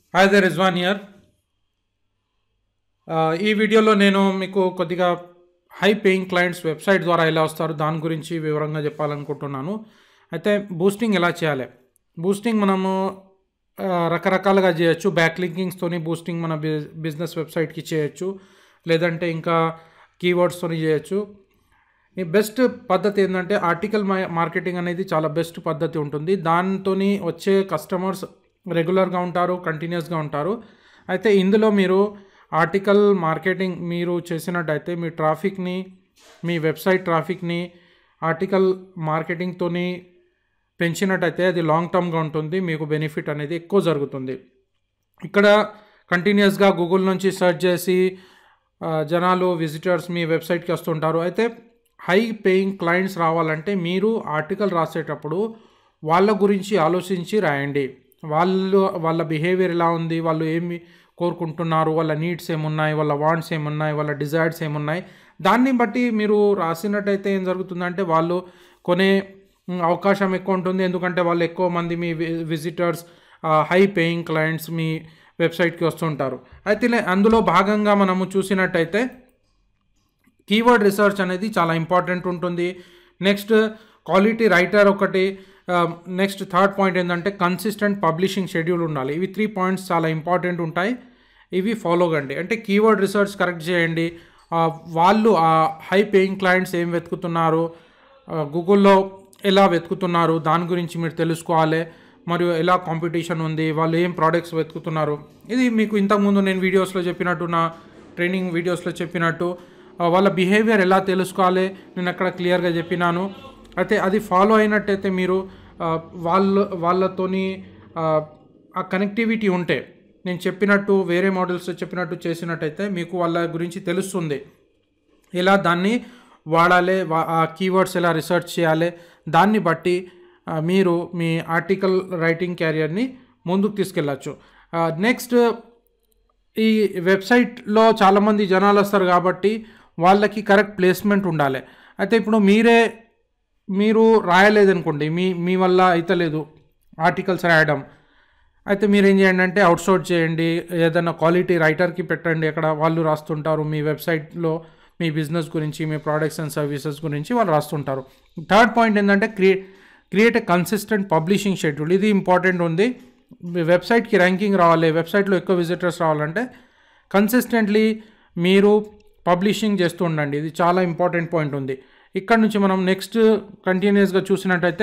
hi there Rizwan year ఈ వీడియోలో నేను మీకు కొద్దిగా హై పేయింగ్ క్లయింట్స్ వెబ్సైట్ ద్వారా ఎలా వస్తారు దాని గురించి వివరంగా చెప్పాలనుకుంటున్నాను అయితే బూస్టింగ్ ఎలా చేయాలి బూస్టింగ్ మనము ఆ, రకరకాలుగా చేయొచ్చు బ్యాక్ లింకింగ్స్తోని బూస్టింగ్ మన బిజ్ బిజినెస్ వెబ్సైట్కి చేయొచ్చు లేదంటే ఇంకా కీవర్డ్స్తోని చేయొచ్చు ఈ బెస్ట్ పద్ధతి ఏంటంటే ఆర్టికల్ మార్కెటింగ్ అనేది చాలా బెస్ట్ పద్ధతి ఉంటుంది దాంతో వచ్చే కస్టమర్స్ రెగ్యులర్గా ఉంటారు కంటిన్యూస్గా ఉంటారు అయితే ఇందులో మీరు ఆర్టికల్ మార్కెటింగ్ మీరు చేసినట్టయితే మీ ట్రాఫిక్ని మీ వెబ్సైట్ ట్రాఫిక్ని ఆర్టికల్ మార్కెటింగ్తోని పెంచినట్టయితే అది లాంగ్ టర్మ్గా ఉంటుంది మీకు బెనిఫిట్ అనేది ఎక్కువ జరుగుతుంది ఇక్కడ కంటిన్యూస్గా గూగుల్ నుంచి సెర్చ్ చేసి ఆ, జనాలు విజిటర్స్ మీ వెబ్సైట్కి వస్తుంటారు అయితే హై పేయింగ్ క్లయింట్స్ రావాలంటే మీరు ఆర్టికల్ రాసేటప్పుడు వాళ్ళ గురించి ఆలోచించి రాయండి వాళ్ళు వాళ్ళ బిహేవియర్ ఎలా ఉంది వాళ్ళు ఏమి కోరుకుంటున్నారు వాళ్ళ నీడ్స్ ఏమున్నాయి వాళ్ళ వాంట్స్ ఏమున్నాయి వాళ్ళ డిజైర్స్ ఏమున్నాయి దాన్ని బట్టి మీరు రాసినట్టయితే ఏం జరుగుతుందంటే వాళ్ళు కొనే మ్, అవకాశం ఎక్కువ ఉంటుంది ఎందుకంటే వాళ్ళు ఎక్కువ మంది మీ విజిటర్స్ హై పేయింగ్ క్లయింట్స్ మీ వెబ్సైట్కి వస్తుంటారు అయితే లే- అందులో భాగంగా మనము చూసినట్టయితే కీవర్డ్ రీసెర్చ్ అనేది చాలా ఇంపార్టెంట్ ఉంటుంది నెక్స్ట్ క్వాలిటీ రైటర్ ఒకటి నెక్స్ట్ థర్డ్ పాయింట్ ఏంటంటే కన్సిస్టెంట్ పబ్లిషింగ్ షెడ్యూల్ ఉండాలి ఇవి త్రీ పాయింట్స్ చాలా ఇంపార్టెంట్ ఉంటాయి ఇవి ఫాలో కండి అంటే కీవర్డ్ రీసెర్చ్ కరెక్ట్ చేయండి ఆ, వాళ్ళు ఆ హై పేయింగ్ క్లయింట్స్ ఏం వెతుకుతున్నారు గూగుల్లో ఎలా వెతుకుతున్నారు దాని గురించి మీరు తెలుసుకోవాలి మరియు ఎలా కాంపిటీషన్ ఉంది వాళ్ళు ఏం ప్రోడక్ట్స్ వెతుకుతున్నారు ఇది మీకు ఇంతకుముందు నేను వీడియోస్లో చెప్పినట్టు నా ట్రైనింగ్ వీడియోస్లో చెప్పినట్టు ఆ, వాళ్ళ బిహేవియర్ ఎలా తెలుసుకోవాలి నేను అక్కడ క్లియర్గా చెప్పినాను అయితే అది ఫాలో అయినట్టయితే మీరు ఆ, వాళ్ళ వాళ్ళతోని ఆ, ఆ కనెక్టివిటీ ఉంటే నేను చెప్పినట్టు వేరే మోడల్స్ చెప్పినట్టు చేసినట్టయితే మీకు వాళ్ళ గురించి తెలుస్తుంది ఎలా దాన్ని వాడాలి వా- ఆ కీవర్డ్స్ ఎలా రీసెర్చ్ చేయాలి దాన్ని బట్టి ఆ, మీరు మీ ఆర్టికల్ రైటింగ్ క్యారియర్ని ముందుకు తీసుకెళ్ళచ్చు నెక్స్ట్ ఈ వెబ్సైట్లో చాలామంది జనాలు వస్తారు కాబట్టి వాళ్ళకి కరెక్ట్ ప్లేస్మెంట్ ఉండాలి అయితే ఇప్పుడు మీరే మీరు రాయలేదనుకోండి మీ మీ వల్ల అయితలేదు ఆర్టికల్స్ రాయడం అయితే మీరు ఏం చేయండి అంటే అవుట్సోర్స్ చేయండి ఏదైనా క్వాలిటీ రైటర్కి పెట్టండి అక్కడ వాళ్ళు రాస్తుంటారు మీ వెబ్సైట్లో మీ బిజినెస్ గురించి మీ ప్రోడక్ట్స్ అండ్ సర్వీసెస్ గురించి వాళ్ళు రాస్తుంటారు థర్డ్ పాయింట్ ఏంటంటే crea create a consistent publishing schedule ఇది ఇంపార్టెంట్ ఉంది మీ వెబ్సైట్కి ర్యాంకింగ్ రావాలి వెబ్సైట్లో ఎక్కువ విజిటర్స్ రావాలంటే కన్సిస్టెంట్లీ మీరు పబ్లిషింగ్ చేస్తూ ఉండండి ఇది చాలా ఇంపార్టెంట్ పాయింట్ ఉంది ఇక్కడ నుంచి మనం నెక్స్ట్ కంటిన్యూస్గా చూసినట్టయితే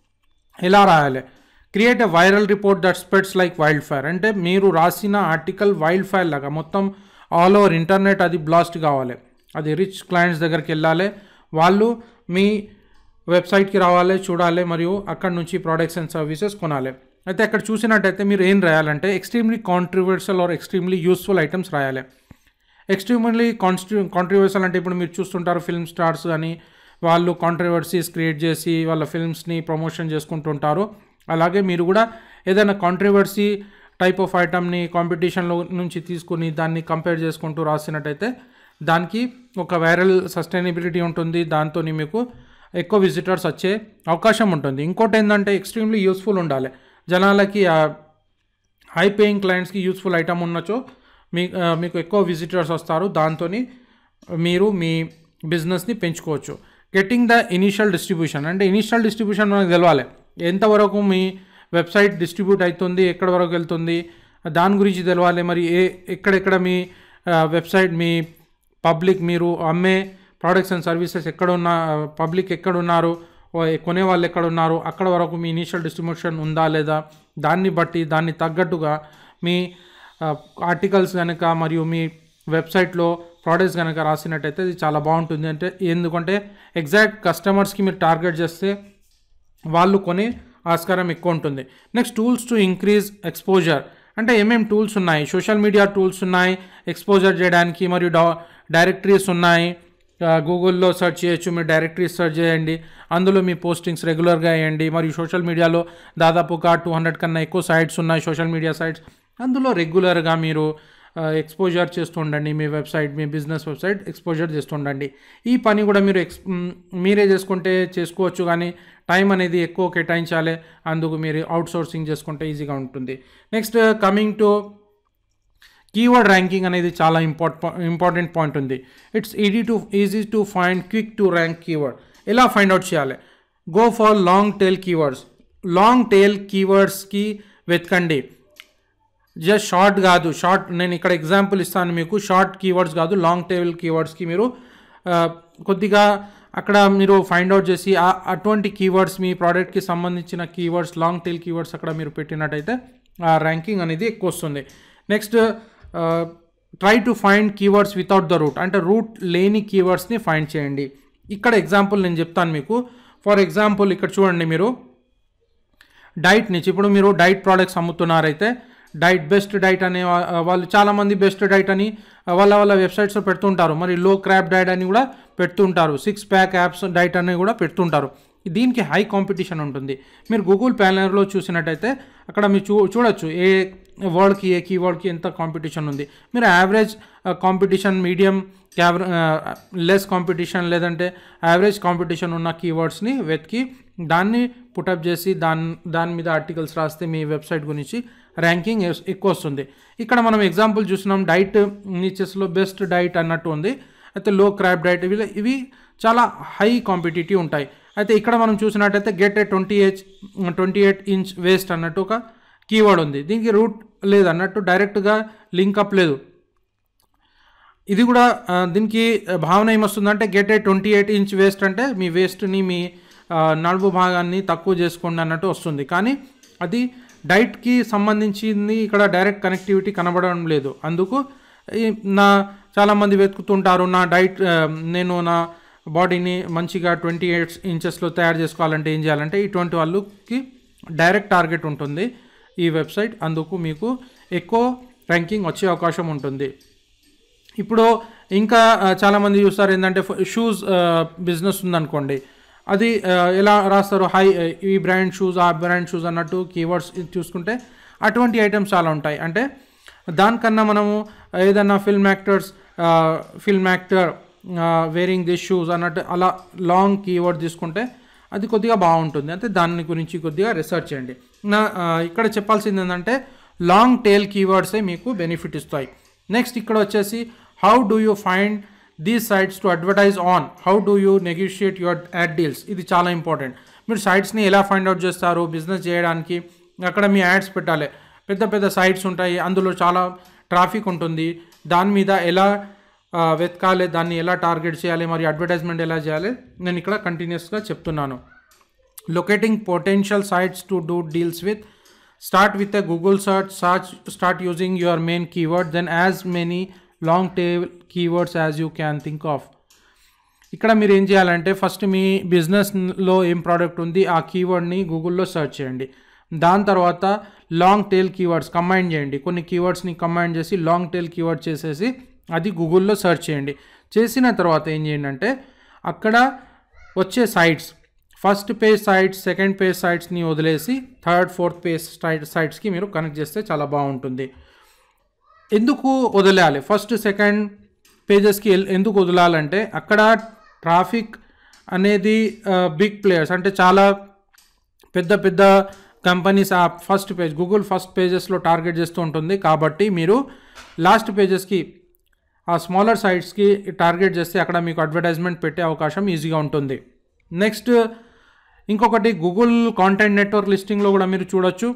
ఎలా రాయాలి create a viral report that spreads like wildfire అంటే మీరు రాసిన ఆర్టికల్ వైల్డ్ ఫైర్ లాగా మొత్తం ఆల్ ఓవర్ ఇంటర్నెట్ అది బ్లాస్ట్ కావాలి అది రిచ్ క్లయింట్స్ దగ్గరికి వెళ్ళాలి వాళ్ళు మీ వెబ్సైట్కి రావాలి చూడాలి మరియు అక్కడ నుంచి ప్రోడక్ట్స్ అండ్ సర్వీసెస్ కొనాలి అయితే అక్కడ చూసినట్టయితే మీరు ఏం రాయాలంటే extremely controversial or extremely useful items రాయాలి ఎక్స్ట్రీమ్లీ కాన్స్టి కాంట్రవర్షియల్ అంటే ఇప్పుడు మీరు చూస్తుంటారు ఫిల్మ్ స్టార్స్ అని వాళ్ళు కాంట్రవర్సీస్ క్రియేట్ చేసి వాళ్ళ ఫిల్మ్స్ని ప్రమోషన్ చేసుకుంటుంటారు అలాగే మీరు కూడా ఏదైనా కాంట్రవర్సీ టైప్ ఆఫ్ ఐటమ్ని కాంపిటీషన్లో నుంచి తీసుకుని దాన్ని కంపేర్ చేసుకుంటూ రాసినట్టయితే దానికి ఒక వైరల్ సస్టైనబిలిటీ ఉంటుంది దాంతో మీకు ఎక్కువ విజిటర్స్ వచ్చే అవకాశం ఉంటుంది ఇంకోటి ఏంటంటే ఎక్స్ట్రీమ్లీ యూస్ఫుల్ ఉండాలి జనాలకి ఆ హై పేయింగ్ క్లయింట్స్కి యూస్ఫుల్ ఐటమ్ ఉన్నచో మీ ఆ, మీకు ఎక్కువ విజిటర్స్ వస్తారు దాంతో మీరు మీ బిజినెస్ని పెంచుకోవచ్చు గెట్టింగ్ ద ఇనీషియల్ డిస్ట్రిబ్యూషన్ అంటే ఇనీషియల్ డిస్ట్రిబ్యూషన్ మనకు తెలవాలి ఎంతవరకు మీ వెబ్సైట్ డిస్ట్రిబ్యూట్ అవుతుంది ఎక్కడి వరకు వెళ్తుంది దాని గురించి తెలవాలి మరి ఏ ఎక్కడెక్కడ మీ వెబ్సైట్ మీ పబ్లిక్ మీరు అమ్మే ప్రోడక్ట్స్ అండ్ సర్వీసెస్ ఎక్కడ ఉన్న పబ్లిక్ ఎక్కడ ఉన్నారు ఓ కొనే వాళ్ళు ఎక్కడ ఉన్నారు అక్కడ వరకు మీ ఇనీషియల్ డిస్ట్రిబ్యూషన్ ఉందా లేదా దాన్ని బట్టి దాన్ని తగ్గట్టుగా మీ ఆర్టికల్స్ కనుక మరియు మీ వెబ్సైట్లో ప్రోడక్ట్స్ కనుక రాసినట్టయితే ఇది చాలా బాగుంటుంది అంటే ఎందుకంటే ఎగ్జాక్ట్ కస్టమర్స్కి మీరు టార్గెట్ చేస్తే వాళ్ళు కొనే ఆస్కారం ఎక్కువ ఉంటుంది next tools to increase exposure అంటే ఏమేమి టూల్స్ ఉన్నాయి సోషల్ మీడియా టూల్స్ ఉన్నాయి ఎక్స్పోజర్ చేయడానికి మరియు డా డైరెక్టరీస్ ఉన్నాయి ఆ, గూగుల్లో సెర్చ్ చేయొచ్చు మీరు డైరెక్టరీస్ సెర్చ్ చేయండి అందులో మీ పోస్టింగ్స్ రెగ్యులర్గా వేయండి మరియు సోషల్ మీడియాలో దాదాపుగా టూ హండ్రెడ్ కన్నా ఎక్కువ సైట్స్ ఉన్నాయి సోషల్ మీడియా సైట్స్ అందులో రెగ్యులర్గా మీరు ఎక్స్పోజర్ చేస్తుండండి మీ వెబ్సైట్ మీ బిజినెస్ వెబ్సైట్ ఎక్స్పోజర్ చేస్తుండండి ఈ పని కూడా మీరు ఎక్స్ మ్, మీరే చేసుకుంటే చేసుకోవచ్చు కానీ టైం అనేది ఎక్కువ కేటాయించాలి అందుకు మీరు అవుట్ సోర్సింగ్ చేసుకుంటే ఈజీగా ఉంటుంది next coming to keyword ranking అనేది చాలా ఇంపార్ట్ ఇంపార్టెంట్ పాయింట్ ఉంది it's easy to easy to find quick to rank keyword ఎలా ఫైండ్ అవుట్ చేయాలి go for long tail keywords long tail కీవర్డ్స్కి వెతకండి జస్ట్ షార్ట్ కాదు షార్ట్ నేను ఇక్కడ ఎగ్జాంపుల్ ఇస్తాను మీకు షార్ట్ కీవర్డ్స్ కాదు లాంగ్ టేబుల్ కీవర్డ్స్కి మీరు ఆ, కొద్దిగా అక్కడ మీరు ఫైండ్ అవుట్ చేసి ఆ- అటువంటి కీవర్డ్స్ మీ ప్రోడక్ట్కి సంబంధించిన కీవర్డ్స్ లాంగ్ టేల్ కీవర్డ్స్ అక్కడ మీరు పెట్టినట్టయితే ఆ ర్యాంకింగ్ అనేది ఎక్కువ వస్తుంది next try to find keywords without the root అంటే రూట్ లేని కీవర్డ్స్ని ఫైండ్ చేయండి ఇక్కడ ఎగ్జాంపుల్ నేను చెప్తాను మీకు ఫర్ ఎగ్జాంపుల్ ఇక్కడ చూడండి మీరు డైట్ నుంచి ఇప్పుడు మీరు డైట్ ప్రోడక్ట్స్ అమ్ముతున్నారైతే డైట్ బెస్ట్ డైట్ అనే వా- వాళ్ళు చాలామంది బెస్ట్ డైట్ అని వాళ్ళ వాళ్ళ వెబ్సైట్స్లో పెడుతుంటారు మరి లో క్రాప్ డైట్ అని కూడా పెడుతుంటారు సిక్స్ ప్యాక్ యాప్స్ డైట్ అని కూడా పెడుతుంటారు దీనికి హై కాంపిటీషన్ ఉంటుంది మీరు గూగుల్ ప్యానర్లో చూసినట్టయితే అక్కడ మీరు చూ చూడొచ్చు ఏ వర్డ్కి ఏ కీవర్డ్కి ఎంత కాంపిటీషన్ ఉంది మీరు యావరేజ్ కాంపిటీషన్ మీడియం క్యావర్ లెస్ కాంపిటీషన్ లేదంటే యావరేజ్ కాంపిటీషన్ ఉన్న కీవర్డ్స్ని వెతికి దాన్ని పుటప్ చేసి దాని దాని మీద ఆర్టికల్స్ రాస్తే మీ వెబ్సైట్ గురించి ర్యాంకింగ్ ఎస్- ఎక్కువ వస్తుంది ఇక్కడ మనం ఎగ్జాంపుల్ చూసినాం డైట్ నీచెస్లో బెస్ట్ డైట్ అన్నట్టు ఉంది అయితే లో క్రాప్ డైట్ ఇవి ఇవి చాలా హై కాంపిటేటివ్ ఉంటాయి అయితే ఇక్కడ మనం చూసినట్టయితే get a twenty eight twenty eight inch waist అన్నట్టు ఒక కీవర్డ్ ఉంది దీనికి రూట్ లేదు అన్నట్టు డైరెక్ట్గా లింక్ అప్ లేదు ఇది కూడా ఆ, దీనికి భావన ఏమొస్తుందంటే get a twenty eight inch waist అంటే మీ వేస్ట్ని మీ ఆ, నడుము భాగాన్ని తక్కువ చేసుకోండి అన్నట్టు వస్తుంది కానీ అది డైట్కి సంబంధించింది ఇక్కడ డైరెక్ట్ కనెక్టివిటీ కనబడడం లేదు అందుకు ఈ నా చాలామంది వెతుకుతుంటారు నా డైట్ ఆ, నేను నా బాడీని మంచిగా ట్వంటీ ఎయిట్ ఇంచెస్లో తయారు చేసుకోవాలంటే ఏం చేయాలంటే ఇటువంటి వాళ్ళకి డైరెక్ట్ టార్గెట్ ఉంటుంది ఈ వెబ్సైట్ అందుకు మీకు ఎక్కువ ర్యాంకింగ్ వచ్చే అవకాశం ఉంటుంది ఇప్పుడు ఇంకా ఆ, చాలామంది చూస్తారు ఏంటంటే షూస్ బిజినెస్ ఉందనుకోండి అది ఆ, ఎలా రాస్తారు హై ఈ బ్రాండ్ షూస్ ఆ బ్రాండ్ షూస్ అన్నట్టు కీవర్డ్స్ చూసుకుంటే అటువంటి ఐటమ్స్ చాలా ఉంటాయి అంటే దానికన్నా మనము ఏదన్నా film actors film actor wearing this shoes అన్నట్టు అలా లాంగ్ కీవర్డ్ తీసుకుంటే అది కొద్దిగా బాగుంటుంది అంటే దాని గురించి కొద్దిగా రీసెర్చ్ చేయండి నా ఆ, ఇక్కడ చెప్పాల్సింది ఏంటంటే లాంగ్ టేల్ కీవర్డ్సే మీకు బెనిఫిట్ ఇస్తాయి నెక్స్ట్ ఇక్కడ వచ్చేసి how do you find these sites to advertise on how do you negotiate your ad deals ఇది చాలా ఇంపార్టెంట్ మీరు సైట్స్ని ఎలా ఫైండ్ అవుట్ చేస్తారు బిజినెస్ చేయడానికి అక్కడ మీ యాడ్స్ పెట్టాలి పెద్ద పెద్ద సైట్స్ ఉంటాయి అందులో చాలా ట్రాఫిక్ ఉంటుంది దాని మీద ఎలా ఆ, వెతకాలి దాన్ని ఎలా టార్గెట్ చేయాలి మరి అడ్వర్టైజ్మెంట్ ఎలా చేయాలి నేను ఇక్కడ కంటిన్యూస్గా చెప్తున్నాను locating potential sites to do deals with start with a google search search start using your main keyword then as many long tail keywords as you can think of ఇక్కడ మీరు ఏం చేయాలంటే ఫస్ట్ మీ బిజినెస్లో ఏం ప్రోడక్ట్ ఉంది ఆ కీవర్డ్ని గూగుల్లో search చేయండి దాని తర్వాత లాంగ్ టేల్ కీవర్డ్స్ కంబైన్ చేయండి కొన్ని కీవర్డ్స్ని కంబైన్ చేసి లాంగ్ టేల్ కీవర్డ్ చేసేసి అది గూగుల్లో సెర్చ్ చేయండి చేసిన తర్వాత ఏం చేయండి అంటే అక్కడ వచ్చే sites first page sites second page సైట్స్ని వదిలేసి థర్డ్ ఫోర్త్ పేజ్ సైట్ సైట్స్కి మీరు కనెక్ట్ చేస్తే చాలా బాగుంటుంది ఎందుకు వదిలేయాలి ఫస్ట్ సెకండ్ పేజెస్కి ఎల్- ఎందుకు వదలాలంటే అక్కడ ట్రాఫిక్ అనేది బిగ్ ప్లేయర్స్ అంటే చాలా పెద్ద పెద్ద కంపెనీస్ ఆ ఫస్ట్ పేజ్ గూగుల్ ఫస్ట్ పేజెస్లో టార్గెట్ చేస్తూ ఉంటుంది కాబట్టి మీరు లాస్ట్ పేజెస్కి ఆ స్మాలర్ సైట్స్కి టార్గెట్ చేస్తే అక్కడ మీకు అడ్వర్టైజ్మెంట్ పెట్టే అవకాశం ఈజీగా ఉంటుంది నెక్స్ట్ ఇంకొకటి గూగుల్ కాంటెంట్ నెట్వర్క్ లిస్టింగ్లో కూడా మీరు చూడొచ్చు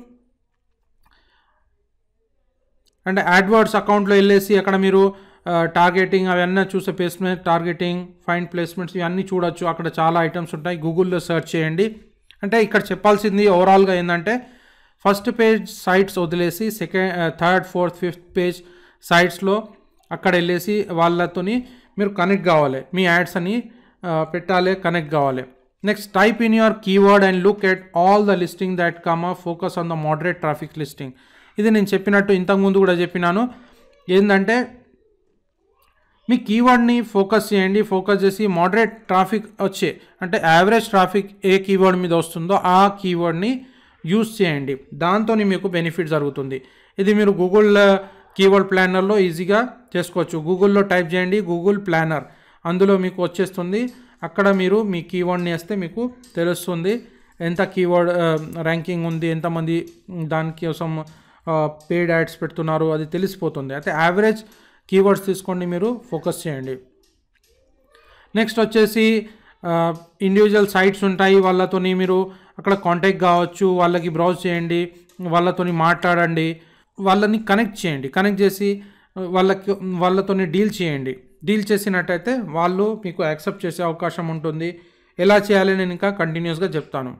అంటే యాడ్వర్డ్స్ అకౌంట్లో వెళ్ళేసి అక్కడ మీరు టార్గెటింగ్ అవన్నీ చూసే ప్లేస్మెంట్ టార్గెటింగ్ ఫైండ్ ప్లేస్మెంట్స్ ఇవన్నీ చూడొచ్చు అక్కడ చాలా ఐటమ్స్ ఉంటాయి గూగుల్లో సెర్చ్ చేయండి అంటే ఇక్కడ చెప్పాల్సింది ఓవరాల్గా ఏంటంటే ఫస్ట్ పేజ్ సైట్స్ వదిలేసి second third fourth fifth page సైట్స్లో అక్కడ వెళ్ళేసి వాళ్ళతోని మీరు కనెక్ట్ కావాలి మీ యాడ్స్ అని ఆ, పెట్టాలి కనెక్ట్ కావాలి next type in your keyword and look at all the listing that come focus on the moderate traffic listing ఇది నేను చెప్పినట్టు ఇంతకుముందు కూడా చెప్పినాను ఏంటంటే మీ కీవర్డ్ని ఫోకస్ చేయండి ఫోకస్ చేసి మోడరేట్ ట్రాఫిక్ వచ్చే అంటే యావరేజ్ ట్రాఫిక్ ఏ కీవర్డ్ మీద వస్తుందో ఆ కీవర్డ్ని యూస్ చేయండి దాంతో మీకు బెనిఫిట్ జరుగుతుంది ఇది మీరు గూగుల్ కీవర్డ్ ప్లానర్లో ఈజీగా చేసుకోవచ్చు గూగుల్లో టైప్ చేయండి గూగుల్ ప్లానర్ అందులో మీకు వచ్చేస్తుంది అక్కడ మీరు మీ కీవర్డ్ని వేస్తే మీకు తెలుస్తుంది ఎంత కీవర్డ్ ర్యాంకింగ్ ఉంది ఎంతమంది దానికోసం పేడ్ యాడ్స్ పెడుతున్నారు అది తెలిసిపోతుంది అయితే యావరేజ్ కీవర్డ్స్ తీసుకోండి మీరు ఫోకస్ చేయండి నెక్స్ట్ వచ్చేసి ఇండివిజువల్ సైట్స్ ఉంటాయి వాళ్ళతోని మీరు అక్కడ కాంటాక్ట్ కావచ్చు వాళ్ళకి బ్రౌజ్ చేయండి వాళ్ళతోని మాట్లాడండి వాళ్ళని కనెక్ట్ చేయండి కనెక్ట్ చేసి వాళ్ళకి వాళ్ళతోని డీల్ చేయండి డీల్ చేసినట్టయితే వాళ్ళు మీకు యాక్సెప్ట్ చేసే అవకాశం ఉంటుంది ఎలా చేయాలి నేను ఇంకా కంటిన్యూస్గా చెప్తాను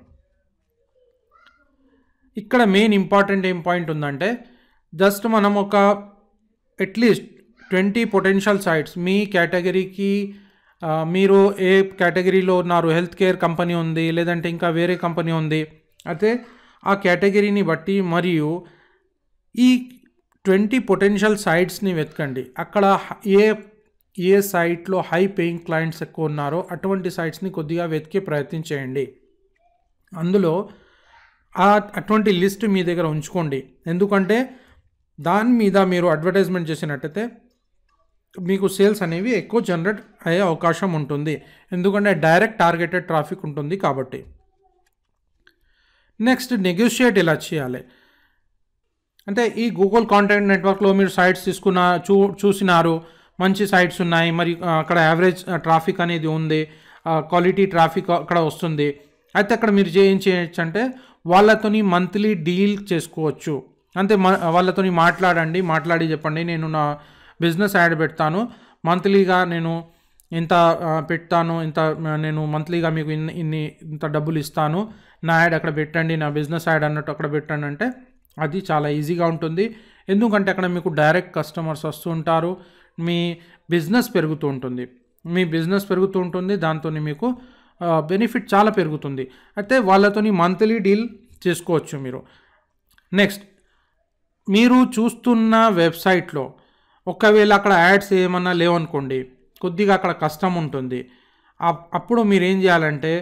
ఇక్కడ మెయిన్ ఇంపార్టెంట్ ఏం పాయింట్ ఉందంటే జస్ట్ మనం ఒక అట్లీస్ట్ ట్వంటీ పొటెన్షియల్ సైట్స్ మీ కేటగిరీకి ఆ, మీరు ఏ కేటగిరీలో ఉన్నారు హెల్త్ కేర్ కంపెనీ ఉంది లేదంటే ఇంకా వేరే కంపెనీ ఉంది అయితే ఆ కేటగిరీని బట్టి మరియు ఈ ట్వంటీ పొటెన్షియల్ సైట్స్ని వెతకండి అక్కడ హ- ఏ ఏ సైట్లో హై పేయింగ్ క్లయింట్స్ ఎక్కువ ఉన్నారో అటువంటి సైట్స్ని కొద్దిగా వెతికే ప్రయత్నం చేయండి అందులో ఆ అటువంటి లిస్ట్ మీ దగ్గర ఉంచుకోండి ఎందుకంటే దాని మీద మీరు అడ్వర్టైజ్మెంట్ చేసినట్టయితే మీకు సేల్స్ అనేవి ఎక్కువ జనరేట్ అయ్యే అవకాశం ఉంటుంది ఎందుకంటే డైరెక్ట్ టార్గెటెడ్ ట్రాఫిక్ ఉంటుంది కాబట్టి నెక్స్ట్ నెగోషియేట్ ఎలా చేయాలి అంటే ఈ గూగుల్ కాంటెంట్ నెట్వర్క్లో మీరు సైట్స్ తీసుకున్న చూ చూసినారు మంచి సైట్స్ ఉన్నాయి మరి ఆ, అక్కడ యావరేజ్ ట్రాఫిక్ అనేది ఉంది క్వాలిటీ ట్రాఫిక్ అక్కడ వస్తుంది అయితే అక్కడ మీరు చే- ఏం చేయొచ్చు అంటే వాళ్ళతోని మంత్లీ డీల్ చేసుకోవచ్చు అంతే మ వాళ్ళతోని మాట్లాడండి మాట్లాడి చెప్పండి నేను నా బిజినెస్ యాడ్ పెడతాను మంత్లీగా నేను ఇంత ఆ, పెడతాను ఇంత ఆ, నేను మంత్లీగా మీకు ఇన్ని ఇన్ని ఇంత డబ్బులు ఇస్తాను నా యాడ్ అక్కడ పెట్టండి నా బిజినెస్ యాడ్ అన్నట్టు అక్కడ పెట్టండి అంటే అది చాలా ఈజీగా ఉంటుంది ఎందుకంటే అక్కడ మీకు డైరెక్ట్ కస్టమర్స్ వస్తూ ఉంటారు మీ బిజినెస్ పెరుగుతూ ఉంటుంది మీ బిజినెస్ పెరుగుతూ ఉంటుంది దాంతో మీకు బెనిఫిట్ చాలా పెరుగుతుంది అయితే వాళ్ళతోని మంత్లీ డీల్ చేసుకోవచ్చు మీరు నెక్స్ట్ మీరు చూస్తున్న వెబ్సైట్లో ఒకవేళ అక్కడ యాడ్స్ ఏమన్నా లేవనుకోండి కొద్దిగా అక్కడ కష్టం ఉంటుంది అప్- అప్పుడు మీరు ఏం చేయాలంటే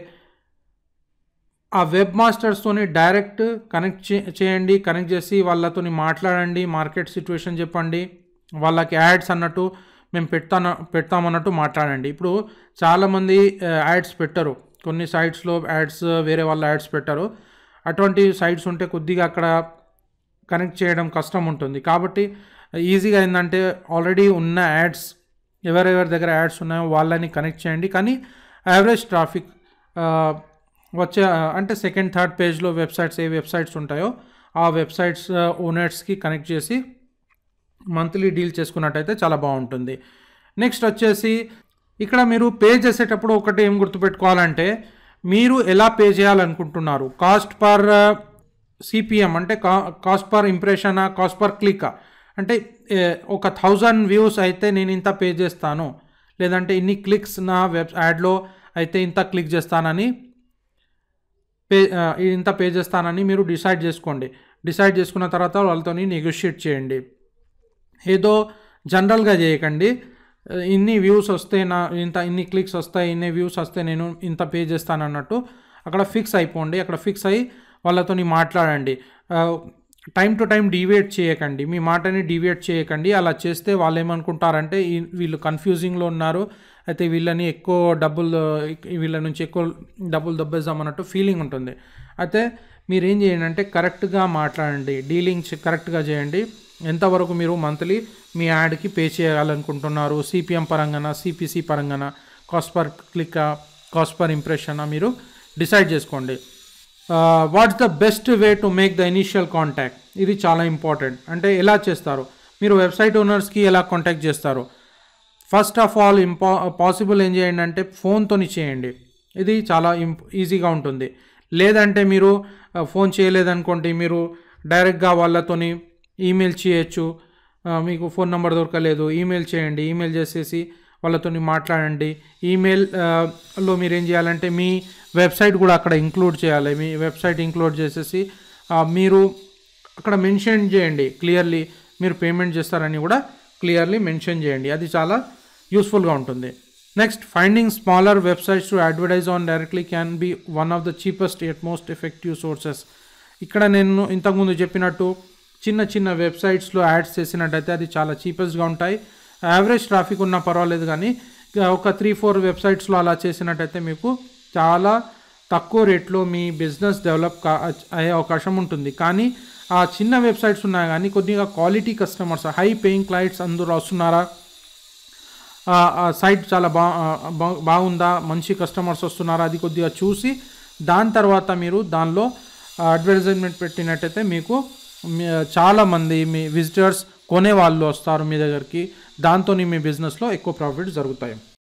ఆ వెబ్ మాస్టర్స్తోని డైరెక్ట్ కనెక్ట్ చే చేయండి కనెక్ట్ చేసి వాళ్ళతోని మాట్లాడండి మార్కెట్ సిచ్యువేషన్ చెప్పండి వాళ్ళకి యాడ్స్ అన్నట్టు మేము పెడతాను పెడతామన్నట్టు మాట్లాడండి ఇప్పుడు చాలామంది యాడ్స్ పెట్టరు కొన్ని సైట్స్లో యాడ్స్ వేరే వాళ్ళ యాడ్స్ పెట్టరు అటువంటి సైట్స్ ఉంటే కొద్దిగా అక్కడ కనెక్ట్ చేయడం కష్టం ఉంటుంది కాబట్టి ఈజీగా ఏంటంటే ఆల్రెడీ ఉన్న యాడ్స్ ఎవరెవరి దగ్గర యాడ్స్ ఉన్నాయో వాళ్ళని కనెక్ట్ చేయండి కానీ యావరేజ్ ట్రాఫిక్ వచ్చే అంటే సెకండ్ థర్డ్ పేజ్లో వెబ్సైట్స్ ఏ వెబ్సైట్స్ ఉంటాయో ఆ వెబ్సైట్స్ ఓనర్స్కి కనెక్ట్ చేసి మంత్లీ డీల్ చేసుకున్నట్టయితే చాలా బాగుంటుంది నెక్స్ట్ వచ్చేసి ఇక్కడ మీరు పే చేసేటప్పుడు ఒకటి ఏం గుర్తుపెట్టుకోవాలంటే మీరు ఎలా పే చేయాలనుకుంటున్నారు కాస్ట్ పర్ సిపిఎం అంటే కా కాస్ట్ పర్ ఇంప్రెషనా కాస్ట్ పర్ క్లిక్ అంటే ఏ, ఒక థౌజండ్ వ్యూస్ అయితే నేను ఇంత పే చేస్తాను లేదంటే ఇన్ని క్లిక్స్ నా వెబ్ యాడ్లో అయితే ఇంత క్లిక్ చేస్తానని పే ఆ, ఇంత పే చేస్తానని మీరు డిసైడ్ చేసుకోండి డిసైడ్ చేసుకున్న తర్వాత వాళ్ళతోని నెగోషియేట్ చేయండి ఏదో జనరల్గా చేయకండి ఆ, ఇన్ని వ్యూస్ వస్తే నా ఇంత ఇన్ని క్లిక్స్ వస్తాయి ఇన్ని వ్యూస్ వస్తే నేను ఇంత పే చేస్తాను అన్నట్టు అక్కడ ఫిక్స్ అయిపోండి అక్కడ ఫిక్స్ అయ్యి వాళ్ళతోని మాట్లాడండి టైం టు టైం డివేట్ చేయకండి మీ మాటని డివేట్ చేయకండి అలా చేస్తే వాళ్ళు ఏమనుకుంటారంటే ఈ- వీళ్ళు కన్ఫ్యూజింగ్లో ఉన్నారు అయితే వీళ్ళని ఎక్కువ డబ్బులు వీళ్ళ నుంచి ఎక్కువ డబ్బులు దబ్బేద్దామన్నట్టు ఫీలింగ్ ఉంటుంది అయితే మీరు ఏం చేయండి అంటే కరెక్ట్గా మాట్లాడండి డీలింగ్ కరెక్ట్గా చేయండి ఎంతవరకు మీరు మంత్లీ మీ యాడ్కి పే చేయాలనుకుంటున్నారు సిపిఎం పరంగాన సిపిసి పరంగాన cost per click cost per impression మీరు డిసైడ్ చేసుకోండి what's the best way to make the initial contact ఇది చాలా ఇంపార్టెంట్ అంటే ఎలా చేస్తారు మీరు వెబ్సైట్ ఓనర్స్కి ఎలా కాంటాక్ట్ చేస్తారు ఫస్ట్ ఆఫ్ ఆల్ ఇంపా పాసిబుల్ ఏం చేయండి అంటే ఫోన్తోని చేయండి ఇది చాలా ఇంప్ ఈజీగా ఉంటుంది లేదంటే మీరు ఆ, ఫోన్ చేయలేదనుకోండి మీరు డైరెక్ట్గా వాళ్ళతోని ఈమెయిల్ చేయొచ్చు ఆ, మీకు ఫోన్ నెంబర్ దొరకలేదు ఈమెయిల్ చేయండి ఈమెయిల్ చేసేసి వాళ్ళతోని మాట్లాడండి ఈమెయిల్ ఆ, లో మీరు ఏం చేయాలంటే మీ వెబ్సైట్ కూడా అక్కడ ఇంక్లూడ్ చేయాలి మీ వెబ్సైట్ ఇంక్లూడ్ చేసేసి ఆ, మీరు అక్కడ మెన్షన్ చేయండి క్లియర్లీ మీరు పేమెంట్ చేస్తారని కూడా క్లియర్లీ మెన్షన్ చేయండి అది చాలా యూస్ఫుల్గా ఉంటుంది next finding smaller websites to advertise on directly can be one of the cheapest at most effective sources ఇక్కడ నేను ఇంతకుముందు చెప్పినట్టు చిన్న చిన్న వెబ్సైట్స్లో యాడ్స్ చేసినట్టయితే అది చాలా చీపెస్ట్గా ఉంటాయి యావరేజ్ ట్రాఫిక్ ఉన్నా పర్వాలేదు కానీ ఇక ఒక త్రీ ఫోర్ వెబ్సైట్స్లో అలా చేసినట్టయితే మీకు చాలా తక్కువ రేట్లో మీ బిజినెస్ డెవలప్ కా అయ్యే అవకాశం ఉంటుంది కానీ ఆ చిన్న వెబ్సైట్స్ ఉన్నాయి కానీ కొద్దిగా quality customers high paying clients అందరూ వస్తున్నారా ఆ ఆ సైట్ చాలా బా ఆ, బా- బాగుందా మంచి కస్టమర్స్ వస్తున్నారా అది కొద్దిగా చూసి దాని తర్వాత మీరు దానిలో అడ్వర్టైజ్మెంట్ పెట్టినట్టయితే మీకు మీ- చాలామంది మీ విజిటర్స్ కొనే వాళ్ళు వస్తారు మీ దగ్గరికి దాంతో మీ బిజినెస్లో ఎక్కువ ప్రాఫిట్స్ జరుగుతాయి